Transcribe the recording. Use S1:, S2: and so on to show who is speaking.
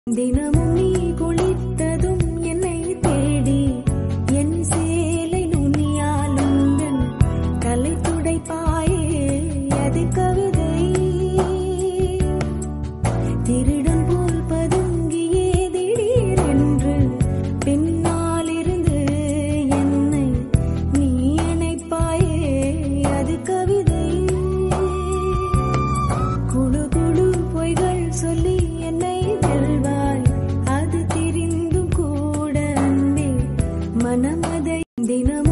S1: தினமும் நீ குளித்ததும் என்னை தேடி என் சேலை நுனியால் உந்தன் தலை துடைப்பாயே அது கவிதை திருடன் போல் பதுங்கியே திடீரென்று பின்னாலிருந்து என்னை நீ அணைப்பாயே அது கவிதை குழு குழு பொய்கள் சொல்லி என்னை வெல்வாய் அது தெரிந்தும் கூட அன்பே மனமதை தினமும்